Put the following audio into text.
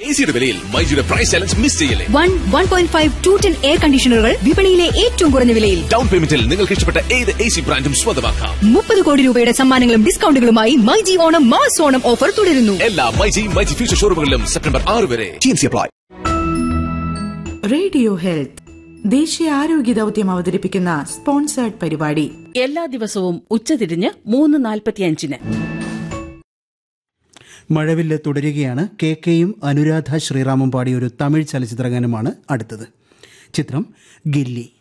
A സിയുടെ വിലയിൽ മൈജിയുടെ പ്രൈസ് ചലഞ്ച് മിസ് ചെയ്യല്ലേ one one point five two ton air കണ്ടീഷണറുകൾ വിപണിയിലെ ഏറ്റവും കുറഞ്ഞ വിലയിൽ ഡൗൺ പേയ്മെന്റിൽ നിങ്ങൾക്ക് ഇഷ്ടപ്പെട്ട ഏത് എ സി ബ്രാൻഡും സ്വന്തമാക്കാം മുപ്പത് കോടി രൂപയുടെ സമ്മാനങ്ങളും ഡിസ്കൗണ്ടുകളുമായി മൈജി ഓണം മാസ് ഓണം ഓഫർ തുടരുന്നു എല്ലാ മൈജി മൈജി ഫ്യൂച്ചർ ഷോറൂമുകളിലും സെപ്റ്റംബർ ആറ് വരെ അപ്ലൈ റേഡിയോ ഹെൽത്ത് ദേശീയ ആരോഗ്യ ദൗത്യം അവതരിപ്പിക്കുന്ന സ്പോൺസേർഡ് പരിപാടി എല്ലാ ദിവസവും ഉച്ചതിരിഞ്ഞ് മൂന്ന് നാൽപ്പത്തിയഞ്ചിന് മഴവില്ല് തുടരുകയാണ് കെ കെയും അനുരാധ ശ്രീറാമും പാടിയ ഒരു തമിഴ് ചലച്ചിത്രഗാനമാണ് അടുത്തത് ചിത്രം ഗില്ലി